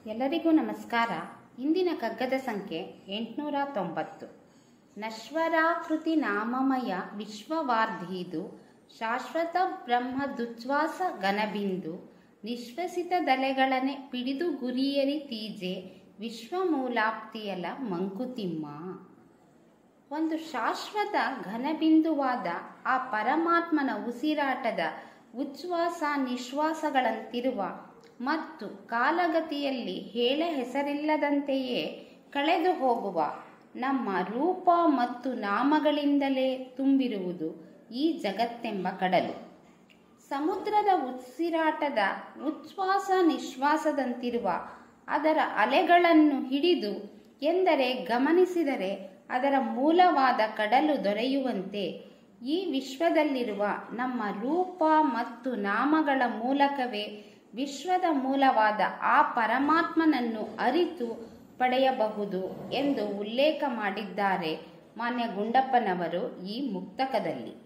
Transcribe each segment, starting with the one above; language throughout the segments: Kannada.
ಎಲ್ಲರಿಗೂ ನಮಸ್ಕಾರ ಇಂದಿನ ಕಗ್ಗದ ಸಂಖ್ಯೆ ಎಂಟುನೂರ ತೊಂಬತ್ತು ನಶ್ವರಾಕೃತಿ ನಾಮಮಯ ವಿಶ್ವವಾರ್ಧೀದು ಶಾಶ್ವತ ಬ್ರಹ್ಮ ದುಚ್ಛ್ವಾಸ ಘನಬಿಂದು ನಿಶ್ವಸಿತ ದಲೆಗಳನೆ ಪಿಡಿದು ಗುರಿಯರಿ ತೀಜೆ ವಿಶ್ವಮೂಲಾಪ್ತಿಯಲ ಮಂಕುತಿಮ್ಮ ಒಂದು ಶಾಶ್ವತ ಘನಬಿಂದುವಾದ ಆ ಪರಮಾತ್ಮನ ಉಸಿರಾಟದ ಉಚ್ಛ್ವಾಸ ನಿಶ್ವಾಸಗಳಂತಿರುವ ಮತ್ತು ಕಾಲಗತಿಯಲ್ಲಿ ಹೇಳೆ ಹೆಸರಿಲ್ಲದಂತೆಯೇ ಕಳೆದು ಹೋಗುವ ನಮ್ಮ ರೂಪ ಮತ್ತು ನಾಮಗಳಿಂದಲೇ ತುಂಬಿರುವುದು ಈ ಜಗತ್ತೆಂಬ ಕಡಲು ಸಮುದ್ರದ ಉಸಿರಾಟದ ಉಚ್ಛ್ವಾಸ ನಿಶ್ವಾಸದಂತಿರುವ ಅದರ ಅಲೆಗಳನ್ನು ಹಿಡಿದು ಎಂದರೆ ಗಮನಿಸಿದರೆ ಅದರ ಮೂಲವಾದ ಕಡಲು ದೊರೆಯುವಂತೆ ಈ ವಿಶ್ವದಲ್ಲಿರುವ ನಮ್ಮ ರೂಪ ಮತ್ತು ನಾಮಗಳ ಮೂಲಕವೇ ವಿಶ್ವದ ಮೂಲವಾದ ಆ ಪರಮಾತ್ಮನನ್ನು ಅರಿತು ಪಡೆಯಬಹುದು ಎಂದು ಉಲ್ಲೇಖ ಮಾಡಿದ್ದಾರೆ ಮಾನ್ಯ ಗುಂಡಪ್ಪನವರು ಈ ಮುಕ್ತಕದಲ್ಲಿ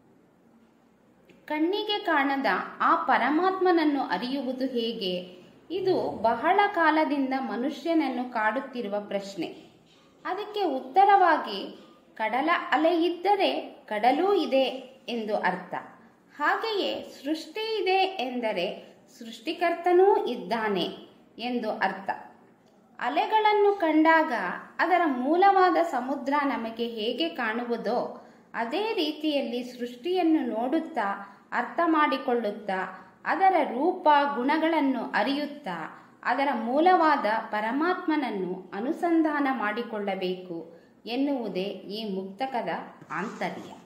ಕಣ್ಣಿಗೆ ಕಾಣದ ಆ ಪರಮಾತ್ಮನನ್ನು ಅರಿಯುವುದು ಹೇಗೆ ಇದು ಬಹಳ ಕಾಲದಿಂದ ಮನುಷ್ಯನನ್ನು ಕಾಡುತ್ತಿರುವ ಪ್ರಶ್ನೆ ಅದಕ್ಕೆ ಉತ್ತರವಾಗಿ ಕಡಲ ಅಲೆ ಇದ್ದರೆ ಕಡಲೂ ಇದೆ ಎಂದು ಅರ್ಥ ಹಾಗೆಯೇ ಸೃಷ್ಟಿ ಇದೆ ಎಂದರೆ ಸೃಷ್ಟಿಕರ್ತನೂ ಇದ್ದಾನೆ ಎಂದು ಅರ್ಥ ಅಲೆಗಳನ್ನು ಕಂಡಾಗ ಅದರ ಮೂಲವಾದ ಸಮುದ್ರ ನಮಗೆ ಹೇಗೆ ಕಾಣುವುದೋ ಅದೇ ರೀತಿಯಲ್ಲಿ ಸೃಷ್ಟಿಯನ್ನು ನೋಡುತ್ತಾ ಅರ್ಥ ಮಾಡಿಕೊಳ್ಳುತ್ತಾ ಅದರ ರೂಪ ಗುಣಗಳನ್ನು ಅರಿಯುತ್ತಾ ಅದರ ಮೂಲವಾದ ಪರಮಾತ್ಮನನ್ನು ಅನುಸಂಧಾನ ಮಾಡಿಕೊಳ್ಳಬೇಕು ಎನ್ನುವುದೇ ಈ ಮುಕ್ತಕದ ಆಂತರ್ಯ